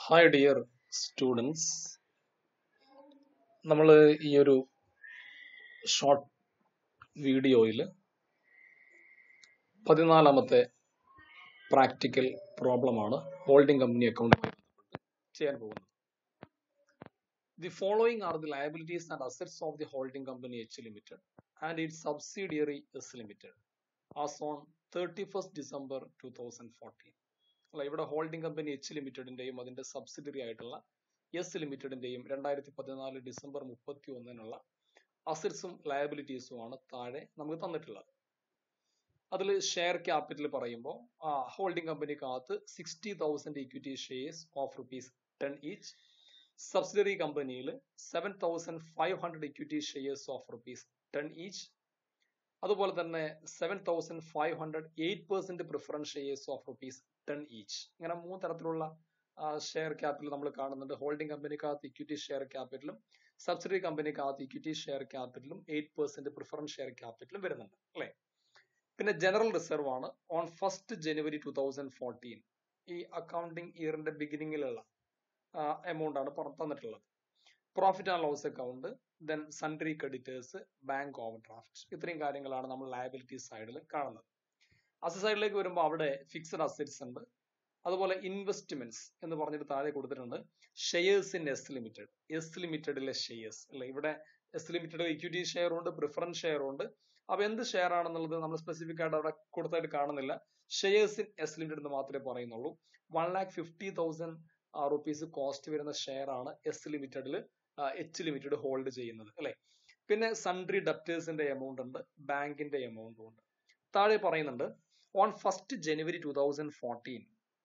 hi dear students നമ്മൾ ഈ ഒരു ഷോർട്ട് വീഡിയോയിൽ പതിനാലാമത്തെ പ്രാക്ടിക്കൽ പ്രോബ്ലമാണ് ഹോൾഡിംഗ് കമ്പനി അക്കൗണ്ടുമായി ബന്ധപ്പെട്ട് ചെയ്യാൻ പോകുന്നത് the following are the liabilities and assets of the holding company H limited and it subsidiary S limited as on thirty first December two thousand fourteen അല്ല ഇവിടെ ഹോൾഡിംഗ് കമ്പനി എച്ച് ലിമിറ്റഡിന്റെയും അതിന്റെ subsidiary ആയിട്ടുള്ള S ലിമിറ്റഡിന്റെയും രണ്ടായിരത്തി പതിനാല് December മുപ്പത്തി ഒന്നിനുള്ള അസറ്റ്സും ലയബിലിറ്റീസുമാണ് താഴെ നമുക്ക് തന്നിട്ടുള്ളത് അതിൽ ഷെയർ ക്യാപിറ്റൽ പറയുമ്പോൾ ഹോൾഡിംഗ് കമ്പനിക്കകത്ത് sixty thousand equity shares of rupees ten each subsidiary കമ്പനിയിൽ seven thousand five hundred equity shares of rupees ten each അതുപോലെ തന്നെ seven thousand five hundred eight percent preference shares of rupees ten each ഇങ്ങനെ മൂന്ന് തരത്തിലുള്ള share capital നമ്മൾ കാണുന്നുണ്ട് holding കമ്പനിക്കകത്ത് equity share ക്യാപിറ്റലും സബ്സിഡറി കമ്പനിക്കകത്ത് ഇക്വിറ്റി ഷെയർ ക്യാപിറ്റലും എയ്റ്റ് പെർസെന്റ് പ്രിഫറൻസ് ഷെയർ ക്യാപിറ്റലും വരുന്നുണ്ട് അല്ലെ പിന്നെ ജനറൽ റിസർവ് ആണ് on first January two thousand fourteen ഈ അക്കൗണ്ടിങ് ഇയറിന്റെ ബിഗിനിങ്ങിലുള്ള എമൗണ്ട് ആണ് തന്നിട്ടുള്ളത് profit and loss account then sundry creditors bank overdraft ഇത്രയും കാര്യങ്ങളാണ് നമ്മൾ ലയബിലിറ്റി സൈഡിൽ കാണുന്നത് അസറ്റ് സൈഡിലേക്ക് വരുമ്പോൾ അവിടെ ഫിക്സഡ് അസറ്റ്സ് ഉണ്ട് അതുപോലെ ഇൻവെസ്റ്റ്മെന്റ്സ് എന്ന് പറഞ്ഞിട്ട് താഴെ കൊടുത്തിട്ടുണ്ട് shares in S limited S ലിമിറ്റഡിലെ ഷെയർസ് അല്ലെ ഇവിടെ എസ് ലിമിറ്റഡ് ഇക്വിറ്റി ഷെയർ ഉണ്ട് പ്രിഫറൻസ് ഷെയർ ഉണ്ട് അപ്പൊ എന്ത് ഷെയർ ആണെന്നുള്ളത് നമ്മൾ സ്പെസിഫിക് ആയിട്ട് അവിടെ കൊടുത്തായിട്ട് കാണുന്നില്ല ഷെയർസ് ഇൻ എസ് ലിമിറ്റഡ് എന്ന് മാത്രമേ പറയുന്നുള്ളൂ one lakh fifty thousand rupees cost വരുന്ന ഷെയർ ആണ് എസ് ലിമിറ്റഡിൽ എച്ച് ലിമിറ്റഡ് ഹോൾഡ് ചെയ്യുന്നത് അല്ലെ പിന്നെ സൺട്രി ഡെപ്റ്റേഴ്സിന്റെ എമൗണ്ട് ഉണ്ട് ബാങ്കിന്റെ എമൗണ്ടും ഉണ്ട് താഴെ പറയുന്നുണ്ട് on first January two thousand fourteen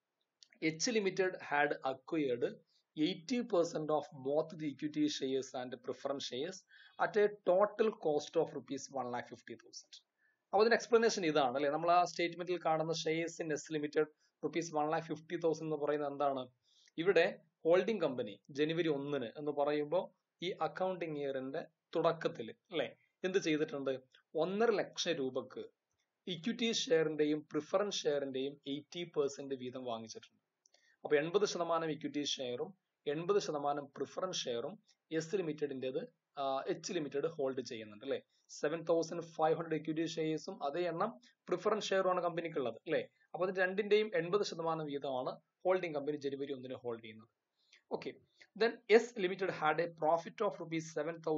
H limited had acquired eighty percent of both the equity shares and preference shares at a total cost of rupees one lakh fifty thousand അപ്പൊ അതിന്റെ explanation ഇതാണ് അല്ലെ നമ്മൾ ആ സ്റ്റേറ്റ്മെന്റിൽ കാണുന്ന shares in S limited rupees one lakh fifty thousand എന്ന് പറയുന്നത് എന്താണ് ഇവിടെ ഹോൾഡിംഗ് കമ്പനി ജനുവരി ഒന്നിന് എന്ന് പറയുമ്പോൾ ഈ അക്കൗണ്ടിങ് ഇയറിന്റെ തുടക്കത്തിൽ അല്ലെ എന്ത് ചെയ്തിട്ടുണ്ട് ഒന്നര ലക്ഷം രൂപക്ക് ഇക്വിറ്റി ഷെയറിന്റെയും പ്രിഫറൻസ് ഷെയറിന്റെയും എയ്റ്റി പെർസെന്റ് വീതം വാങ്ങിച്ചിട്ടുണ്ട് അപ്പൊ എൺപത് ശതമാനം ഇക്വിറ്റി ഷെയറും എൺപത് ശതമാനം പ്രിഫറൻസ് ഷെയറും എസ് ലിമിറ്റഡിൻ്റെത് എച്ച് ലിമിറ്റഡ് ഹോൾഡ് ചെയ്യുന്നുണ്ട് അല്ലെ seven thousand five hundred equity ഷെയർസും അതേ എണ്ണം പ്രിഫറൻസ് ഷെയറുമാണ് കമ്പനിക്കുള്ളത് അല്ലെ അപ്പൊ അത് രണ്ടിന്റെയും എൺപത് ശതമാനം വീതമാണ് ഹോൾഡിംഗ് കമ്പനി ജനുവരി ഒന്നിന് ഹോൾഡ് ചെയ്യുന്നത് okay then s limited had a profit of rupees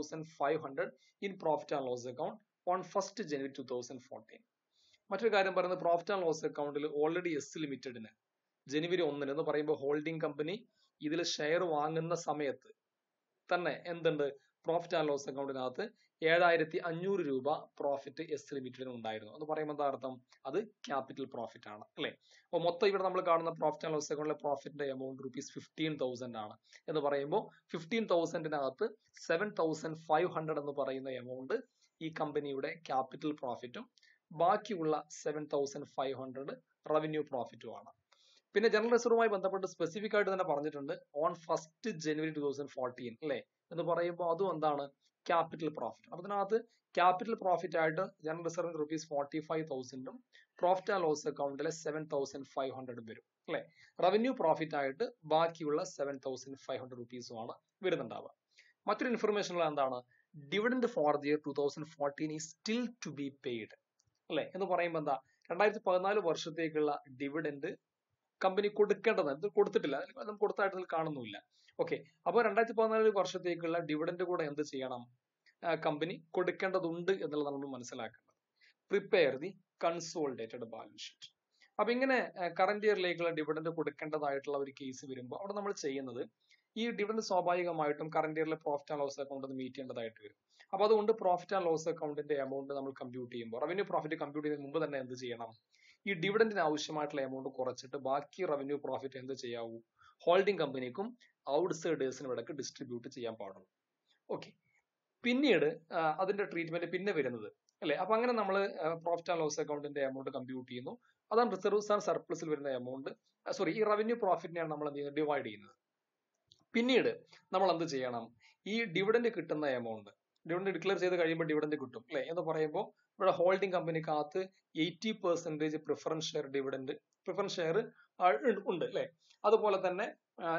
7500 in profit and loss account on 1st january 2014 മറ്റൊരു കാര്യം പറയുന്നത് പ്രോഫിറ്റ് ആൻഡ് ലോസ് അക്കൗണ്ടിൽ ഓൾറെഡി എസ് ലിമിറ്റഡിന് ജനുവരി ഒന്നിന് എന്ന് പറയുമ്പോൾ ഹോൾഡിംഗ് കമ്പനി ഇതിൽ ഷെയർ വാങ്ങുന്ന സമയത്ത് തന്നെ എന്തുണ്ട് പ്രോഫിറ്റ് ആൻഡ് ലോസ് അക്കൗണ്ടിനകത്ത് ഏഴായിരത്തി അഞ്ഞൂറ് രൂപ പ്രോഫിറ്റ് എസ് ലിമിറ്റഡിന് ഉണ്ടായിരുന്നു എന്ന് പറയുമ്പോൾ എന്താ അർത്ഥം അത് ക്യാപിറ്റൽ പ്രോഫിറ്റ് ആണ് അല്ലെ അപ്പോൾ മൊത്തം ഇവിടെ നമ്മൾ കാണുന്ന പ്രോഫിറ്റ് ആൻഡ് ലോസ് അക്കൗണ്ടിലെ പ്രോഫിറ്റിന്റെ എമൗണ്ട് റുപ്പീസ് ഫിഫ്റ്റീൻ തൗസൻഡ് ആണ് എന്ന് പറയുമ്പോൾ ഫിഫ്റ്റീൻ തൗസൻഡിനകത്ത് സെവൻ തൗസൻഡ് ഫൈവ് ഹൺഡ്രഡ് എന്ന് പറയുന്ന എമൗണ്ട് ഈ കമ്പനിയുടെ ക്യാപിറ്റൽ പ്രോഫിറ്റും ബാക്കിയുള്ള seven thousand five hundred revenue പ്രോഫിറ്റും ആണ് പിന്നെ ജനറൽ റിസർവുമായി ബന്ധപ്പെട്ട് സ്പെസിഫിക് ആയിട്ട് തന്നെ പറഞ്ഞിട്ടുണ്ട് on first January two thousand fourteen അല്ലെ എന്ന് പറയുമ്പോൾ അതും എന്താണ് ക്യാപിറ്റൽ പ്രോഫിറ്റ് അപ്പൊ അതിനകത്ത് ക്യാപിറ്റൽ പ്രോഫിറ്റ് ആയിട്ട് general reserve rupees forty five തൗസൻഡും പ്രോഫിറ്റ് ആൻഡ് ലോസ് അക്കൗണ്ടിലെ സെവൻ തൗസൻഡ് ഫൈവ് ഹൺഡ്രഡ് വരും അല്ലെ റവന്യൂ പ്രോഫിറ്റ് ആയിട്ട് ബാക്കിയുള്ള സെവൻ തൗസൻഡ് ഫൈവ് ഹൺഡ്രഡ് റുപ്പീസുമാണ് വരുന്നുണ്ടാവുക മറ്റൊരു ഇൻഫർമേഷൻ ഉള്ള എന്താണ് dividend for the year two thousand fourteen ഈ സ്റ്റിൽ ടു ബി പെയ്ഡ് അല്ലെ എന്ന് പറയുമ്പോൾ എന്താ രണ്ടായിരത്തി പതിനാല് വർഷത്തേക്കുള്ള ഡിവിഡൻഡ് കമ്പനി കൊടുക്കേണ്ടത് ഇത് കൊടുത്തിട്ടില്ല നമുക്ക് കൊടുത്തായിട്ട് കാണുന്നില്ല ഓക്കെ അപ്പോൾ രണ്ടായിരത്തി പതിനാല് വർഷത്തേക്കുള്ള ഡിവിഡൻഡ് കൂടെ എന്ത് ചെയ്യണം കമ്പനി കൊടുക്കേണ്ടതുണ്ട് എന്നുള്ളത് നമ്മൾ മനസ്സിലാക്കേണ്ടത് prepare the consolidated balance sheet അപ്പൊ ഇങ്ങനെ കറന്റ് ഇയറിലേക്കുള്ള ഡിവിഡൻഡ് കൊടുക്കേണ്ടതായിട്ടുള്ള ഒരു കേസ് വരുമ്പോൾ അവിടെ നമ്മൾ ചെയ്യുന്നത് ഈ ഡിവിഡൻഡ് സ്വാഭാവികമായിട്ടും കറന്റ് ഇയറിലെ profit and loss account meet ചെയ്യേണ്ടതായിട്ട് വരും അപ്പൊ അതുകൊണ്ട് പ്രോഫിറ്റ് ആൻഡ് ലോസ് അക്കൗണ്ടിന്റെ എമൗണ്ട് നമ്മൾ കമ്പ്യൂട്ട് ചെയ്യുമ്പോൾ റവന്യൂ പ്രോഫിറ്റ് കമ്പ്യൂട്ട് ചെയ്യുന്നതിന് മുമ്പ് തന്നെ എന്ത് ചെയ്യണം ഈ ഡിവിഡൻഡിന് ആവശ്യമായിട്ടുള്ള എമൗണ്ട് കുറച്ചിട്ട് ബാക്കി റവന്യൂ പ്രോഫിറ്റ് എന്ത് ചെയ്യാവൂ ഹോൾഡിംഗ് കമ്പനിക്കും ഔട്ട്സൈഡേഴ്സിനും ഇടയ്ക്ക് ഡിസ്ട്രിബ്യൂട്ട് ചെയ്യാൻ പാടുള്ളൂ ഓക്കെ പിന്നീട് അതിന്റെ ട്രീറ്റ്മെന്റ് പിന്നെ വരുന്നത് അല്ലെ അപ്പൊ അങ്ങനെ നമ്മൾ പ്രോഫിറ്റ് ആൻഡ് ലോസ് അക്കൗണ്ടിന്റെ എമൗണ്ട് കമ്പ്യൂട്ട് ചെയ്യുന്നു അതാണ് റിസർവ്സ് ആൻഡ് സർപ്ലസിൽ വരുന്ന എമൗണ്ട് സോറി ഈ റവന്യൂ പ്രോഫിറ്റിനെയാണ് നമ്മൾ എന്ത് ചെയ്യുന്നത് ഡിവൈഡ് ചെയ്യുന്നത് പിന്നീട് നമ്മൾ എന്ത് ചെയ്യണം ഈ ഡിവിഡൻഡ് കിട്ടുന്ന എമൗണ്ട് ഡിവിഡൻഡ് ഡിക്ലെയർ ചെയ്ത് കഴിയുമ്പോൾ ഡിവിഡൻഡ് കിട്ടും അല്ലെ എന്ന് പറയുമ്പോൾ ഇവിടെ ഹോൾഡിംഗ് കമ്പനിക്കകത്ത് eighty percentage preference share dividend preference share ഉണ്ട് അല്ലെ അതുപോലെ തന്നെ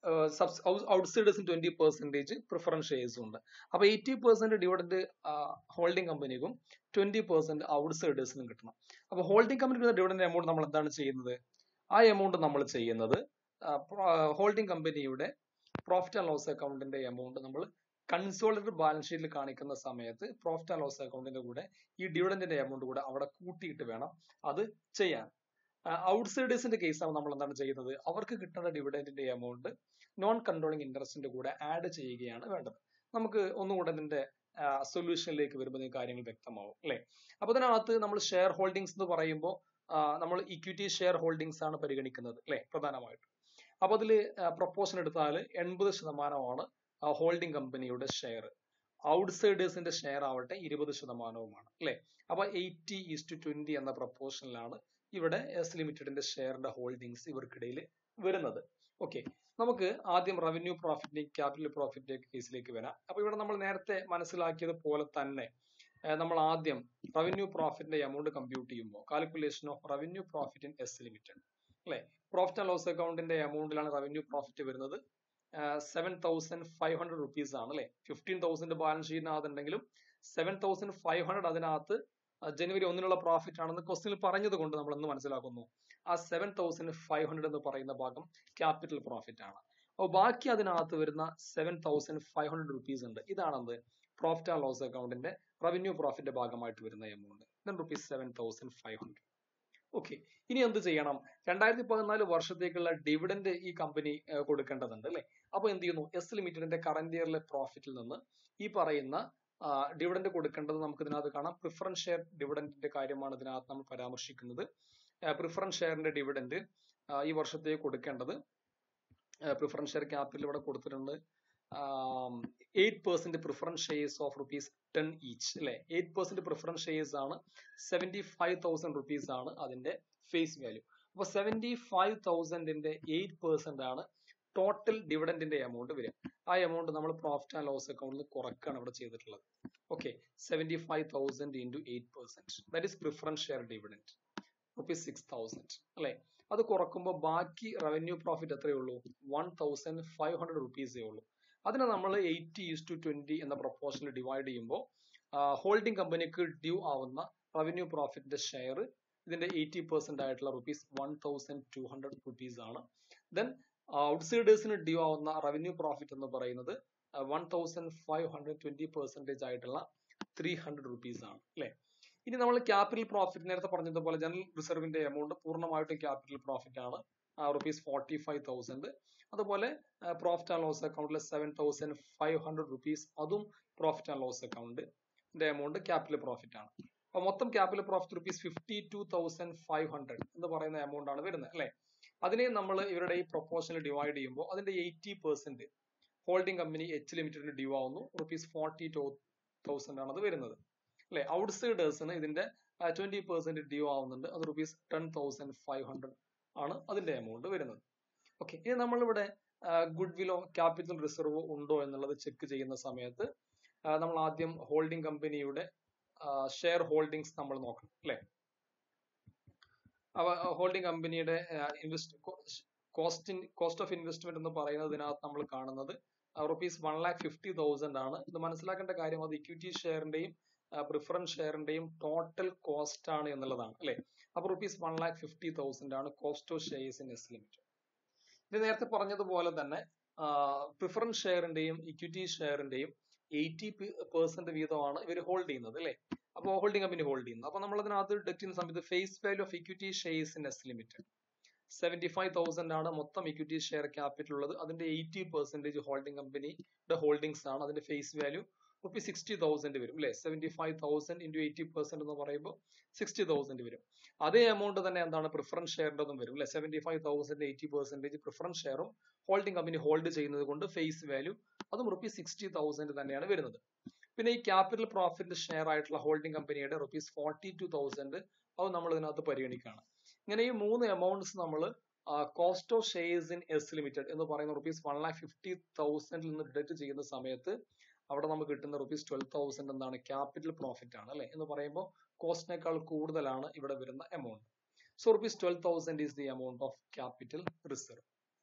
ഔട്ട്സൈഡേഴ്സിന് ട്വന്റി പെർസെന്റേജ് പ്രിഫറൻസ് ഷെയർസും ഉണ്ട് അപ്പൊ എയ്റ്റി പെർസെന്റ് ഡിവിഡന്റ് ഹോൾഡിംഗ് കമ്പനിക്കും ട്വന്റി പെർസെന്റ് ഔട്ട്സൈഡേഴ്സിനും കിട്ടണം അപ്പൊ ഹോൾഡിംഗ് കമ്പനിക്ക് ഡിവിഡന്റ് എമൗണ്ട് നമ്മൾ എന്താണ് ചെയ്യുന്നത് ആ എമൗണ്ട് നമ്മൾ ചെയ്യുന്നത് ഹോൾഡിംഗ് കമ്പനിയുടെ പ്രോഫിറ്റ് ആൻഡ് ലോസ് അക്കൗണ്ടിന്റെ എമൗണ്ട് നമ്മൾ കൺസോളിഡേറ്റഡ് ബാലൻസ് ഷീറ്റിൽ കാണിക്കുന്ന സമയത്ത് പ്രോഫിറ്റ് ആൻഡ് ലോസ് അക്കൗണ്ടിന്റെ കൂടെ ഈ ഡിവിഡന്റിന്റെ എമൗണ്ട് കൂടെ അവിടെ കൂട്ടിയിട്ട് വേണം അത് ചെയ്യാൻ ഔട്ട്സൈഡേഴ്സിന്റെ കേസാണ് നമ്മൾ എന്താണ് ചെയ്യുന്നത് അവർക്ക് കിട്ടുന്ന ഡിവിഡന്റിന്റെ എമൗണ്ട് നോൺ കൺട്രോളിംഗ് ഇൻട്രസ്റ്റിന്റെ കൂടെ ആഡ് ചെയ്യുകയാണ് വേണ്ടത് നമുക്ക് ഒന്നുകൂടെ ഇതിന്റെ സൊല്യൂഷനിലേക്ക് വരുമ്പോൾ നിങ്ങൾക്ക് കാര്യങ്ങൾ വ്യക്തമാവും അല്ലെ അപ്പൊ ഇതിനകത്ത് നമ്മൾ ഷെയർ ഹോൾഡിംഗ്സ് എന്ന് പറയുമ്പോൾ നമ്മൾ ഇക്വിറ്റി ഷെയർ ഹോൾഡിംഗ്സ് ആണ് പരിഗണിക്കുന്നത് അല്ലെ പ്രധാനമായിട്ടും അപ്പൊ അതിൽ പ്രൊപ്പോഷൻ എടുത്താൽ എൺപത് ശതമാനമാണ് ഹോൾഡിംഗ് കമ്പനിയുടെ ഷെയർ ഔട്ട്സൈഡേഴ്സിന്റെ ഷെയർ ആവട്ടെ ഇരുപത് ശതമാനവുമാണ് അല്ലെ അപ്പൊ എയ്റ്റി ഈസ്റ്റ് ട്വന്റി എന്ന പ്രപ്പോർഷനിലാണ് ഇവിടെ എസ് ലിമിറ്റഡിന്റെ ഷെയറിന്റെ ഹോൾഡിങ്സ് ഇവർക്കിടയിൽ വരുന്നത് ഓക്കെ നമുക്ക് ആദ്യം റവന്യൂ പ്രോഫിറ്റിന്റെയും ക്യാപിറ്റൽ പ്രോഫിറ്റിന്റെ കേസിലേക്ക് വരാം അപ്പൊ ഇവിടെ നമ്മൾ നേരത്തെ മനസ്സിലാക്കിയത് പോലെ തന്നെ നമ്മൾ ആദ്യം റവന്യൂ പ്രോഫിറ്റിന്റെ എമൗണ്ട് കമ്പ്യൂട്ട് ചെയ്യുമ്പോൾ calculation of revenue profit in S limited അല്ലെ പ്രോഫിറ്റ് ആൻഡ് ലോസ് അക്കൗണ്ടിന്റെ എമൗണ്ടിലാണ് റവന്യൂ പ്രോഫിറ്റ് വരുന്നത് seven thousand five hundred rupees ആണ് അല്ലെ ഫിഫ്റ്റീൻ തൗസൻഡ് ബാലൻസ് ഷീറ്റിനകത്തുണ്ടെങ്കിലും സെവൻ തൗസൻഡ് ഫൈവ് ഹൺഡ്രഡ് അതിനകത്ത് ജനുവരി ഒന്നിനുള്ള പ്രോഫിറ്റ് ആണെന്ന് ക്വസ്റ്റിനിൽ പറഞ്ഞത് കൊണ്ട് നമ്മൾ എന്ന് മനസ്സിലാക്കുന്നു ആ സെവൻ തൗസൻഡ് ഫൈവ് ഹൺഡ്രഡ് എന്ന് പറയുന്ന ഭാഗം ക്യാപിറ്റൽ പ്രോഫിറ്റ് ആണ് അപ്പോൾ ബാക്കി അതിനകത്ത് വരുന്ന seven thousand five hundred rupees ഉണ്ട് ഇതാണെന്ത് പ്രോഫിറ്റ് ആൻഡ് ലോസ് അക്കൗണ്ടിന്റെ റവന്യൂ പ്രോഫിറ്റ് ഭാഗമായിട്ട് വരുന്ന amount then rupees seven thousand five hundred okay ഇനി എന്ത് ചെയ്യണം രണ്ടായിരത്തി പതിനാല് വർഷത്തേക്കുള്ള ഡിവിഡന്റ് ഈ കമ്പനി കൊടുക്കേണ്ടതുണ്ട് അല്ലെ അപ്പൊ എന്ത് ചെയ്യുന്നു എസ് ലിമിറ്റഡിന്റെ കറന്റ് ഇയറിലെ പ്രോഫിറ്റിൽ നിന്ന് ഈ പറയുന്ന ഡിവിഡന്റ് കൊടുക്കേണ്ടത് നമുക്ക് ഇതിനകത്ത് കാണാം പ്രിഫറൻസ് ഷെയർ ഡിവിഡന്റിന്റെ കാര്യമാണ് ഇതിനകത്ത് നമ്മൾ പരാമർശിക്കുന്നത് പ്രിഫറൻസ് ഷെയറിന്റെ ഡിവിഡന്റ് ഈ വർഷത്തേക്ക് കൊടുക്കേണ്ടത് പ്രിഫറൻസ് ഷെയർ ക്യാപിറ്റൽ ഇവിടെ കൊടുത്തിട്ടുണ്ട് eight percent preference shares of rupees ten each അല്ലെ എയ്റ്റ് പെർസെന്റ് പ്രിഫറൻസ് ഷെയർസ് ആണ് സെവന്റി ഫൈവ് തൗസൻഡ് റുപ്പീസ് ആണ് അതിന്റെ ഫേസ് വാല്യൂ അപ്പൊ സെവന്റി ഫൈവ് തൗസൻഡിന്റെ എയ്റ്റ് പെർസെന്റ് ആണ് ടോട്ടൽ ഡിവിഡന്റിന്റെ എമൗണ്ട് വരിക ആ എമൗണ്ട് നമ്മൾ പ്രോഫിറ്റ് ആൻഡ് ലോസ് അക്കൗണ്ടിൽ കുറക്കാണ് ഇവിടെ ചെയ്തിട്ടുള്ളത് okay seventy five thousand into eight percent that is preference share dividend rupees six thousand അല്ലെ അത് കുറക്കുമ്പോൾ ബാക്കി റവന്യൂ പ്രോഫിറ്റ് എത്രയേ ഉള്ളൂ വൺ തൗസൻഡ് ഫൈവ് ഹൺഡ്രഡ് റുപ്പീസേ ഉള്ളൂ അതിനെ നമ്മൾ എയ്റ്റി ഈസ് ടു ട്വന്റി എന്ന പ്രൊപ്പോഷനിൽ ഡിവൈഡ് ചെയ്യുമ്പോൾ ഹോൾഡിംഗ് കമ്പനിക്ക് ഡ്യൂ ആവുന്ന റവന്യൂ പ്രോഫിറ്റിന്റെ ഷെയർ ഇതിന്റെ എയ്റ്റി പെർസെന്റ് ആയിട്ടുള്ള rupees one thousand two hundred rupees ആണ് ദെൻ ഔട്ട്സൈഡേഴ്സിന് ഡ്യൂ ആവുന്ന റവന്യൂ പ്രോഫിറ്റ് എന്ന് പറയുന്നത് one thousand five hundred twenty percentage ആയിട്ടുള്ള ത്രീ ഹൺഡ്രഡ് റുപ്പീസ് ആണ് അല്ലെ ഇനി നമ്മൾ ക്യാപിറ്റൽ പ്രോഫിറ്റ് നേരത്തെ പറഞ്ഞതുപോലെ ജനറൽ റിസർവിന്റെ എമൗണ്ട് പൂർണ്ണമായിട്ടും ക്യാപിറ്റൽ പ്രോഫിറ്റ് ആണ് റുപ്പീസ് ഫോർട്ടി ഫൈവ് തൗസൻഡ് അതുപോലെ പ്രോഫിറ്റ് ആൻഡ് ലോസ് അക്കൗണ്ടിലെ seven thousand five hundred rupees അതും പ്രോഫിറ്റ് ആൻഡ് ലോസ് അക്കൗണ്ടിന്റെ എമൗണ്ട് ക്യാപിറ്റൽ പ്രോഫിറ്റ് ആണ് അപ്പൊ മൊത്തം capital profit rupees fifty two thousand five hundred എന്ന് പറയുന്ന എമൗണ്ട് ആണ് വരുന്നത് അല്ലെ അതിനെ നമ്മൾ ഇവരുടെ ഈ പ്രൊപ്പോഷനിൽ ഡിവൈഡ് ചെയ്യുമ്പോൾ അതിന്റെ eighty percent holding company H ലിമിറ്റഡിന് ഡ്യൂ ആവുന്നു റുപ്പീസ് ഫോർട്ടി ടു തൗസൻഡ് ആണ് അത് വരുന്നത് അല്ലെ ഔട്ട്സൈഡേഴ്സിന് ഇതിന്റെ ട്വന്റി പെർസെന്റ് ഡ്യൂ ആവുന്നുണ്ട് അത് rupees ten thousand five hundred ആണ് അതിന്റെ എമൗണ്ട് വരുന്നത് ഓക്കെ ഇനി നമ്മളിവിടെ ഗുഡ് വിലോ ക്യാപിറ്റൽ റിസർവ് ഉണ്ടോ എന്നുള്ളത് ചെക്ക് ചെയ്യുന്ന സമയത്ത് നമ്മൾ ആദ്യം ഹോൾഡിംഗ് കമ്പനിയുടെ ഷെയർ ഹോൾഡിങ്സ് നമ്മൾ നോക്കണം അല്ലെ ഹോൾഡിംഗ് കമ്പനിയുടെ invest cost cost of investment എന്ന് പറയുന്നതിനകത്ത് നമ്മൾ കാണുന്നത് rupees one lakh fifty thousand ആണ് ഇത് മനസ്സിലാക്കേണ്ട കാര്യം അത് ഇക്വിറ്റി ഷെയറിന്റെയും പ്രിഫറൻസ് ഷെയറിന്റെയും ടോട്ടൽ കോസ്റ്റ് ആണ് എന്നുള്ളതാണ് അല്ലെ അപ്പൊ rupees one lakh fifty thousand ആണ് cost of shares in S limited ഇത് നേരത്തെ പറഞ്ഞതുപോലെ തന്നെ പ്രിഫറൻസ് ഷെയറിന്റെയും ഇക്വിറ്റി ഷെയറിന്റെയും എയ്റ്റി പെർസെന്റ് വീതമാണ് ഇവർ ഹോൾഡ് ചെയ്യുന്നത് അല്ലെ അപ്പോൾ ഹോൾഡിംഗ് കമ്പനി ഹോൾഡ് ചെയ്യുന്നത് അപ്പൊ നമ്മൾ അതിനകത്ത് ഡെറ്റ് ചെയ്യുന്ന സമയത്ത് face value of equity shares in S limited seventy five thousand ആണ് മൊത്തം ഇക്വിറ്റി ഷെയർ ക്യാപിറ്റൽ ഉള്ളത് അതിന്റെ എയ്റ്റി പെർസെന്റേജ് ഹോൾഡിംഗ് കമ്പനിയുടെ ഹോൾഡിംഗ്സ് ആണ് അതിന്റെ face value rupee sixty thousand വരും അല്ലെ seventy five thousand into eighty percent എന്ന് പറയുമ്പോൾ സിക്സ്റ്റി തൗസൻഡ് വരും അതേ എമൗണ്ട് തന്നെ എന്താണ് പ്രിഫറൻസ് ഷെയറിൻ്റെതും വരും അല്ലെ seventy five thousand eighty percentage preference ഷെയറും ഹോൾഡിംഗ് കമ്പനി ഹോൾഡ് ചെയ്യുന്നത് കൊണ്ട് ഫേസ് വാല്യൂ അതും റുപ്പി സിക്സ്റ്റി തൗസൻഡ് തന്നെയാണ് വരുന്നത് പിന്നെ ഈ ക്യാപിറ്റൽ പ്രോഫിറ്റ് ഷെയർ ആയിട്ടുള്ള ഹോൾഡിംഗ് കമ്പനിയുടെ റുപ്പീസ് ഫോർട്ടി ടു തൗസൻഡ് അത് നമ്മൾ ഇതിനകത്ത് പരിഗണിക്കുകയാണ് ഇങ്ങനെ ഈ മൂന്ന് എമൗണ്ട്സ് നമ്മൾ cost of shares in S limited എന്ന് പറയുന്ന റുപ്പീസ് വൺ ലാക്ക് ഫിഫ്റ്റി തൗസൻഡിൽ നിന്ന് ഡിഡക്ട് ചെയ്യുന്ന സമയത്ത് അവിടെ നമുക്ക് കിട്ടുന്ന റുപ്പീസ് ട്വൽവ് തൗസൻഡ് എന്താണ് ക്യാപിറ്റൽ പ്രോഫിറ്റ് ആണ് അല്ലെ എന്ന് പറയുമ്പോൾ കോസ്റ്റിനേക്കാൾ കൂടുതലാണ് ഇവിടെ വരുന്ന amount so rupees twelve thousand is the amount of capital reserve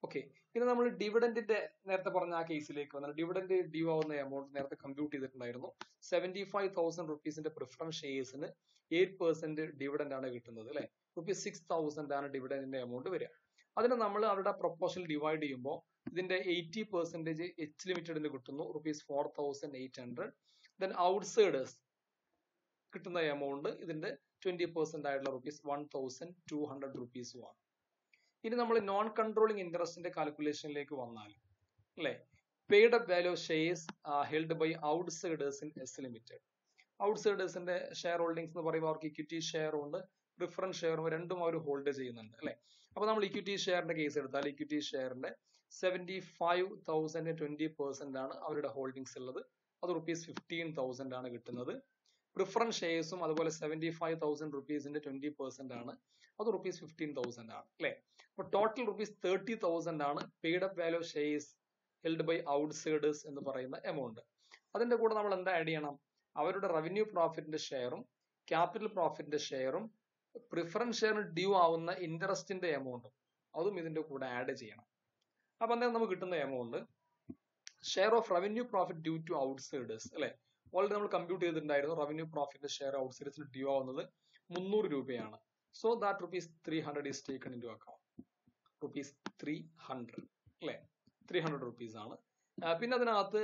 okay പിന്നെ നമ്മൾ ഡിവിഡന്റിന്റെ നേരത്തെ പറഞ്ഞ ആ കേസിലേക്ക് വന്നാൽ ഡിവിഡന്റ് ഡ്യൂ ആവുന്ന എമൗണ്ട് നേരത്തെ കമ്പ്യൂട്ട് ചെയ്തിട്ടുണ്ടായിരുന്നു സെവന്റി ഫൈവ് തൗസൻഡ് റുപ്പീസിന്റെ പ്രിഫറൻസ് ഷെയർസിന് എയ്റ്റ് പെർസെന്റ് ഡിവിഡന്റ് ആണ് കിട്ടുന്നത് അല്ലെ റുപ്പീസ് സിക്സ് തൗസൻഡ് ആണ് ഡിവിഡന്റിന്റെ എമൗണ്ട് വരിക അതിന് നമ്മൾ അവരുടെ പ്രൊപ്പോഷൻ ഡിവൈഡ് ചെയ്യുമ്പോൾ ഇതിന്റെ എയ്റ്റി പെർസെന്റേജ് എച്ച് ലിമിറ്റഡിന് കിട്ടുന്നു rupees four thousand eight hundred then outsiders കിട്ടുന്ന എമൗണ്ട് ഇതിന്റെ ട്വന്റി പെർസെന്റ് ആയിട്ടുള്ള rupees one thousand two hundred റുപ്പീസും ആണ് ഇനി നമ്മൾ നോൺ കൺട്രോളിംഗ് ഇൻട്രസ്റ്റിന്റെ കാൽക്കുലേഷനിലേക്ക് വന്നാൽ അല്ലെ paid up value shares held by outsiders in S limited ഔട്ട്സൈഡേഴ്സിന്റെ ഷെയർ ഹോൾഡിംഗ്സ് എന്ന് പറയുമ്പോൾ അവർക്ക് ഇക്വിറ്റി ഷെയറും ഉണ്ട് പ്രിഫറൻസ് ഷെയറും രണ്ടും അവർ ഹോൾഡ് ചെയ്യുന്നുണ്ട് അല്ലെ അപ്പൊ നമ്മൾ ഇക്വിറ്റി ഷെയറിന്റെ കേസ് എടുത്താൽ ഇക്വിറ്റി ഷെയറിന്റെ seventy five thousand twenty percent ആണ് അവരുടെ ഹോൾഡിംഗ്സ് ഉള്ളത് അത് റുപ്പീസ് ഫിഫ്റ്റീൻ തൗസൻഡ് ആണ് കിട്ടുന്നത് പ്രിഫറൻസ് ഷെയർസും അതുപോലെ സെവന്റി ഫൈവ് തൗസൻഡ് റുപ്പീസിന്റെ ട്വന്റി പെർസെന്റ് ആണ് അത് റുപ്പീസ് ഫിഫ്റ്റീൻ തൗസൻഡ് ആണ് അല്ലെ അപ്പൊ ടോട്ടൽ റുപ്പീസ് തേർട്ടി തൗസൻഡ് ആണ് paid up value shares held by outsiders എന്ന് പറയുന്ന എമൗണ്ട് അതിന്റെ കൂടെ നമ്മൾ എന്താ ആഡ് ചെയ്യണം അവരുടെ റവന്യൂ പ്രോഫിറ്റിന്റെ ഷെയറും ക്യാപിറ്റൽ പ്രോഫിറ്റിന്റെ ഷെയറും പ്രിഫറൻസ് ഷെയറിന് ഡ്യൂ ആവുന്ന ഇൻട്രസ്റ്റിന്റെ എമൗണ്ടും അതും ഇതിന്റെ കൂടെ ആഡ് ചെയ്യണം അപ്പൊ എന്താ നമുക്ക് കിട്ടുന്ന amount share of revenue profit due to outsiders അല്ലെ ഓൾറെഡി നമ്മൾ കമ്പ്യൂട്ട് ചെയ്തിട്ടുണ്ടായിരുന്നു റവന്യൂ പ്രോഫിറ്റ് ഷെയർ ഔട്ട്സൈഡേഴ്സിന് ഡ്യൂ ആവുന്നത് മുന്നൂറ് രൂപയാണ് so that rupees three hundred is taken into account rupees three hundred അല്ലെ ത്രീ ഹൺഡ്രഡ് റുപ്പീസ് ആണ് ആ, പിന്നെ അതിനകത്ത്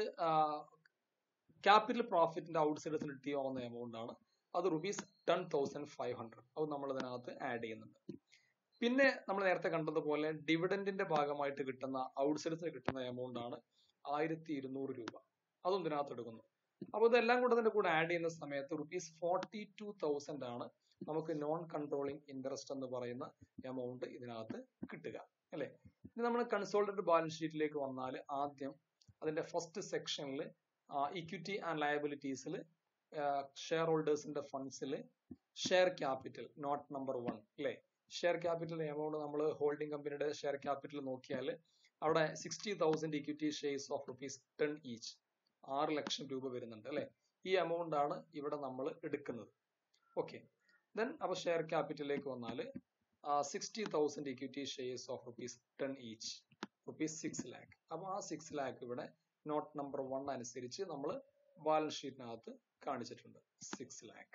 ക്യാപിറ്റൽ പ്രോഫിറ്റിന്റെ ഔട്ട്സൈഡേഴ്സിന് ഡ്യൂ ആവുന്ന എമൗണ്ട് ആണ് അത് rupees ten thousand five hundred അത് നമ്മൾ അതിനകത്ത് ആഡ് ചെയ്യുന്നുണ്ട് പിന്നെ നമ്മൾ നേരത്തെ കണ്ടതുപോലെ ഡിവിഡന്റിന്റെ ഭാഗമായിട്ട് കിട്ടുന്ന ഔട്ട്സൈഡേഴ്സിന് കിട്ടുന്ന എമൗണ്ട് ആണ് ആയിരത്തി ഇരുന്നൂറ് രൂപ അതും ഇതിനകത്ത് എടുക്കുന്നു അപ്പൊ ഇതെല്ലാം കൂടെ അതിന്റെ കൂടെ ആഡ് ചെയ്യുന്ന സമയത്ത് റുപ്പീസ് ഫോർട്ടി ടു തൗസൻഡ് ആണ് നമുക്ക് നോൺ കൺട്രോളിംഗ് ഇൻട്രസ്റ്റ് എന്ന് പറയുന്ന എമൗണ്ട് ഇതിനകത്ത് കിട്ടുക അല്ലെ ഇനി നമ്മൾ കൺസോൾട്ടഡ് ബാലൻസ് ഷീറ്റിലേക്ക് വന്നാൽ ആദ്യം അതിന്റെ ഫസ്റ്റ് സെക്ഷനിൽ ഇക്വിറ്റി ആൻഡ് ലയബിലിറ്റീസിൽ ഷെയർ ഹോൾഡേഴ്സിന്റെ ഫണ്ട്സിൽ share capital note number one അല്ലെ ഷെയർ ക്യാപിറ്റൽ എമൗണ്ട് നമ്മൾ ഹോൾഡിംഗ് കമ്പനിയുടെ ഷെയർ ക്യാപിറ്റൽ നോക്കിയാൽ അവിടെ sixty thousand equity shares of rupees ten each ആറ് ലക്ഷം രൂപ വരുന്നുണ്ട് അല്ലെ ഈ എമൗണ്ട് ആണ് ഇവിടെ നമ്മൾ എടുക്കുന്നത് ഓക്കെ ദെൻ അപ്പൊ ഷെയർ ക്യാപിറ്റലിലേക്ക് വന്നാൽ sixty thousand equity shares of rupees ten each rupees six lakh അപ്പൊ ആ സിക്സ് ലാക്ക് ഇവിടെ നോട്ട് നമ്പർ വൺ അനുസരിച്ച് നമ്മൾ ബാലൻസ് ഷീറ്റിനകത്ത് കാണിച്ചിട്ടുണ്ട് six lakh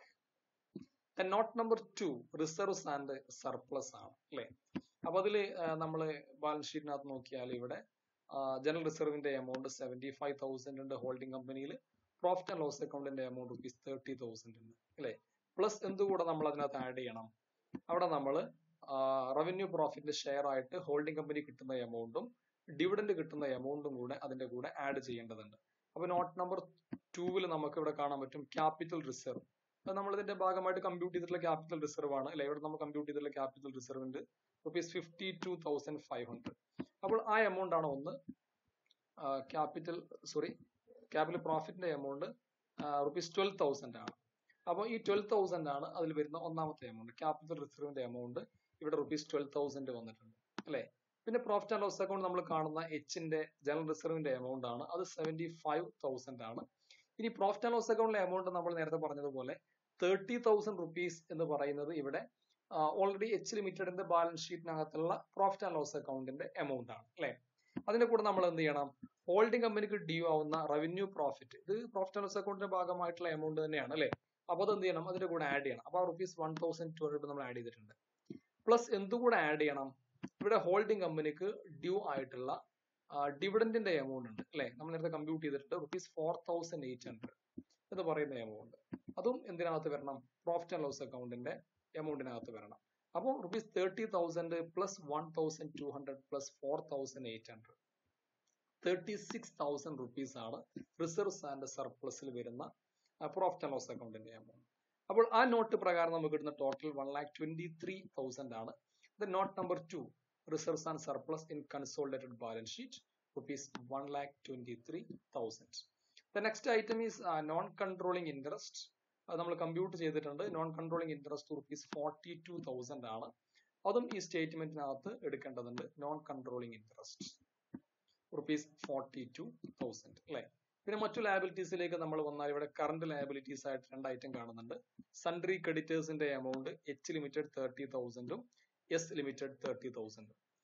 note number two reserves and surplus ആണ് അല്ലെ അപ്പൊ അതിൽ നമ്മൾ ബാലൻസ് ഷീറ്റിനകത്ത് നോക്കിയാൽ ഇവിടെ ജനറൽ റിസർവിന്റെ എമൗണ്ട് സെവന്റി ഫൈവ് തൗസൻഡ് ഉണ്ട് ഹോൾഡിംഗ് കമ്പനിയിൽ പ്രോഫിറ്റ് ആൻഡ് ലോസ് അക്കൗണ്ടിന്റെ എമൗണ്ട് റുപ്പീസ് തേർട്ടി തൗസൻഡ് ഉണ്ട് അല്ലെ പ്ലസ് എന്തുകൂടെ നമ്മൾ അതിനകത്ത് ആഡ് ചെയ്യണം അവിടെ നമ്മൾ റവന്യൂ പ്രോഫിറ്റിന്റെ ഷെയർ ആയിട്ട് ഹോൾഡിംഗ് കമ്പനി കിട്ടുന്ന എമൗണ്ടും ഡിവിഡന്റ് കിട്ടുന്ന എമൗണ്ടും കൂടെ അതിന്റെ കൂടെ ആഡ് ചെയ്യേണ്ടതുണ്ട് അപ്പൊ നോട്ട് നമ്പർ ടൂവിൽ നമുക്ക് ഇവിടെ കാണാൻ പറ്റും ക്യാപിറ്റൽ റിസർവ് അത് നമ്മൾ ഇതിന്റെ ഭാഗമായിട്ട് കമ്പ്യൂട്ട് ചെയ്തിട്ടുള്ള ക്യാപിറ്റൽ റിസർവ് ആണ് അല്ലെ ഇവിടെ നമ്മൾ കമ്പ്യൂട്ട് ചെയ്തിട്ടുള്ള ക്യാപിറ്റൽ റിസർവിന്റെ rupees fifty two thousand five hundred അപ്പോൾ ആ എമൗണ്ട് ആണ് ഒന്ന് ക്യാപിറ്റൽ സോറി ക്യാപിറ്റൽ പ്രോഫിറ്റിന്റെ എമൗണ്ട് റുപ്പീസ് ട്വൽവ് തൗസൻഡ് ആണ് അപ്പോൾ ഈ ട്വൽവ് തൗസൻഡ് ആണ് അതിൽ വരുന്ന ഒന്നാമത്തെ എമൗണ്ട് ക്യാപിറ്റൽ റിസർവിന്റെ എമൗണ്ട് ഇവിടെ റുപ്പീസ് ട്വൽവ് തൗസൻഡ് വന്നിട്ടുണ്ട് അല്ലെ പിന്നെ പ്രോഫിറ്റ് ആൻഡ് ലോസ് അക്കൗണ്ട് നമ്മൾ കാണുന്ന എച്ചിന്റെ ജനറൽ റിസർവിന്റെ എമൗണ്ട് ആണ് അത് സെവന്റി ഫൈവ് തൗസൻഡ് ആണ് ഇനി പ്രോഫിറ്റ് ആൻഡ് ലോസ് അക്കൗണ്ടിലെ എമൗണ്ട് നമ്മൾ നേരത്തെ പറഞ്ഞതുപോലെ തേർട്ടി തൗസൻഡ് റുപ്പീസ് എന്ന് പറയുന്നത് ഇവിടെ ഓൾറെഡി എച്ച് ലിമിറ്റഡിന്റെ ബാലൻസ് ഷീറ്റിനകത്തുള്ള പ്രോഫിറ്റ് ആൻഡ് ലോസ് അക്കൗണ്ടിന്റെ എമൗണ്ട് ആണ് അല്ലെ അതിന്റെ കൂടെ നമ്മൾ എന്ത് ചെയ്യണം ഹോൾഡിംഗ് കമ്പനിക്ക് ഡ്യൂ ആവുന്ന റവന്യൂ പ്രോഫിറ്റ് ഇത് പ്രോഫിറ്റ് ആൻഡ് ലോസ് അക്കൗണ്ടിന്റെ ഭാഗമായിട്ടുള്ള എമൗണ്ട് തന്നെയാണ് അല്ലെ അപ്പൊ അത് എന്ത് ചെയ്യണം അതിന്റെ കൂടെ ആഡ് ചെയ്യണം അപ്പൊ rupees one thousand two hundred നമ്മൾ ആഡ് ചെയ്തിട്ടുണ്ട് പ്ലസ് എന്തുകൂടെ ആഡ് ചെയ്യണം ഇവിടെ ഹോൾഡിംഗ് കമ്പനിക്ക് ഡ്യൂ ആയിട്ടുള്ള ഡിവിഡന്റിന്റെ എമൗണ്ട് ഉണ്ട് അല്ലെ നമ്മൾ നേരത്തെ കമ്പ്യൂട്ട് ചെയ്തിട്ടുണ്ട് rupees four thousand eight hundred എന്ന് പറയുന്ന എമൗണ്ട് അതും എന്തിനകത്ത് വരണം പ്രോഫിറ്റ് ആൻഡ് ലോസ് അക്കൗണ്ടിന്റെ എമൗണ്ടിനകത്ത് വരണം അപ്പോൾ rupees thirty thousand plus one thousand two hundred plus four thousand eight hundred thirty six thousand rupees ആണ് റിസർവ്സ് ആൻഡ് സർപ്ലസിൽ വരുന്ന പ്രോഫിറ്റ് ആൻഡ് ലോസ് അക്കൗണ്ടിന്റെ എമൗണ്ട് അപ്പോൾ ആ നോട്ട് പ്രകാരം നമുക്ക് കിട്ടുന്ന total one lakh twenty three thousand ആണ് the note number two reserves and surplus in consolidated balance sheet rupees one lakh twenty three thousand the next item is non controlling interest അത് നമ്മൾ compute ചെയ്തിട്ടുണ്ട് non controlling interest rupees forty two thousand ആണ് അതും ഈ സ്റ്റേറ്റ്മെന്റിനകത്ത് എടുക്കേണ്ടതുണ്ട് non controlling interest rupees forty two thousand അല്ലെ പിന്നെ മറ്റു ലയബിലിറ്റീസിലേക്ക് നമ്മൾ വന്നാൽ ഇവിടെ കറണ്ട് ലയബിലിറ്റീസ് ആയിട്ട് രണ്ട് ഐറ്റം കാണുന്നുണ്ട് സൺട്രി ക്രെഡിറ്റേഴ്സിന്റെ എമൗണ്ട് എച്ച് ലിമിറ്റഡ് തേർട്ടി തൗസൻഡും എസ് ലിമിറ്റഡ് തേർട്ടി തൗസൻഡും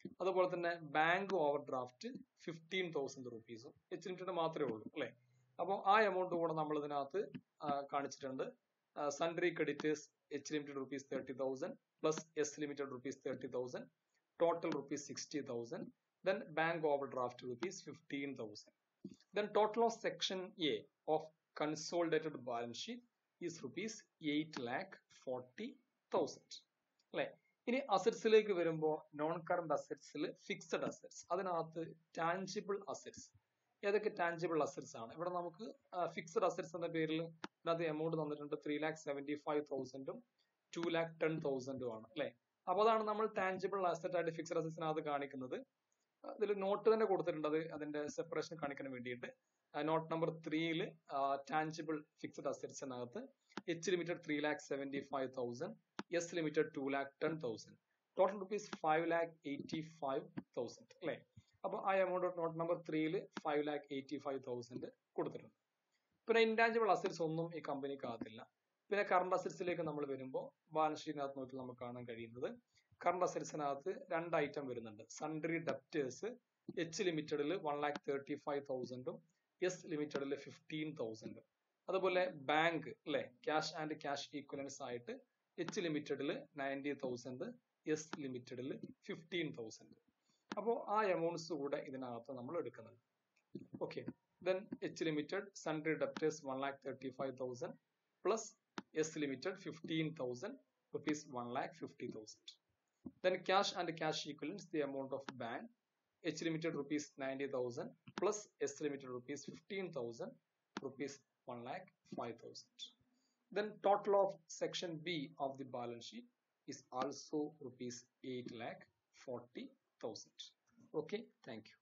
അതുപോലെ തന്നെ bank overdraft fifteen thousand റുപ്പീസും എച്ച് ലിമിറ്റഡ് മാത്രമേ ഉള്ളൂ അല്ലെ അപ്പോൾ ആ എമൗണ്ട് കൂടെ നമ്മൾ ഇതിനകത്ത് ആ, കാണിച്ചിട്ടുണ്ട് sundry creditors H limited rupees thirty thousand plus S limited rupees thirty thousand total rupees sixty thousand then bank overdraft rupees fifteen thousand then total of section A of consolidated balance sheet is rupees eight lakh forty thousand അല്ലെ ഇനി അസറ്റ്സിലേക്ക് വരുമ്പോൾ non current അസറ്റ്സിൽ fixed assets അതിനകത്ത് tangible assets ഏതൊക്കെ tangible assets ആണ് ഇവിടെ നമുക്ക് ഫിക്സഡ് അസറ്റ്സ് എന്ന പേരിൽ ഇതിനകത്ത് എമൗണ്ട് തന്നിട്ടുണ്ട് ത്രീ ലാക്ക് സെവന്റി ഫൈവ് തൗസൻഡും ടു ലാക്ക് ടെൻ തൗസൻഡും ആണ് അല്ലെ അപ്പൊ അതാണ് നമ്മൾ ടാഞ്ചിബിൾ അസറ്റ് ആയിട്ട് ഫിക്സഡ് അസറ്റ്സിനകത്ത് കാണിക്കുന്നത് ഇതിൽ നോട്ട് തന്നെ കൊടുത്തിട്ടുണ്ട് അത് അതിന്റെ സെപ്പറേഷൻ കാണിക്കാൻ വേണ്ടിയിട്ട് നോട്ട് നമ്പർ ത്രീയിൽ ടാഞ്ചിബിൾ ഫിക്സഡ് അസറ്റ്സിനകത്ത് H limited three lakh seventy five thousand S limited two lakh ten thousand total rupees five lakh eighty five thousand അല്ലെ അപ്പൊ ആ എമൗണ്ട് നോട്ട് നമ്പർ ത്രീയിൽ five lakh eighty five thousand കൊടുത്തിട്ടുണ്ട് പിന്നെ ഇൻടാഞ്ചിബിൾ അസറ്റ്സ് ഒന്നും ഈ കമ്പനിക്കകത്തില്ല പിന്നെ കറണ്ട് അസറ്റ്സിലേക്ക് നമ്മൾ വരുമ്പോൾ ബാലൻസ് ഷീറ്റിനകത്ത് നോക്കി നമുക്ക് കാണാൻ കഴിയുന്നത് കറണ്ട് അസറ്റ്സിനകത്ത് രണ്ട് ഐറ്റം വരുന്നുണ്ട് സൺഡറി ഡെപ്റ്റേഴ്സ് എച്ച് ലിമിറ്റഡിൽ വൺ ലാക്ക് തേർട്ടി ഫൈവ് തൗസൻഡും എസ് ലിമിറ്റഡിൽ ഫിഫ്റ്റീൻ തൗസൻഡും അതുപോലെ ബാങ്ക് അല്ലെ ക്യാഷ് ആൻഡ് ക്യാഷ് ഈക്വലൻസ് ആയിട്ട് എച്ച് ലിമിറ്റഡിൽ നയൻറ്റി തൗസൻഡ് എസ് ലിമിറ്റഡിൽ ഫിഫ്റ്റീൻ തൗസൻഡ് അപ്പോൾ ആ എമൗണ്ട്സ് കൂടെ ഇതിനകത്ത് നമ്മൾ എടുക്കുന്നുണ്ട് okay then H limited sundry debtors one lakh thirty five thousand plus S limited fifteen thousand rupees one lakh fifty thousand then cash and cash equivalents the amount of bank h limited rupees 90000 plus s limited rupees 15000 rupees 1 lakh 5000 then total of section b of the balance sheet is also rupees 8 lakh 40000 okay thank you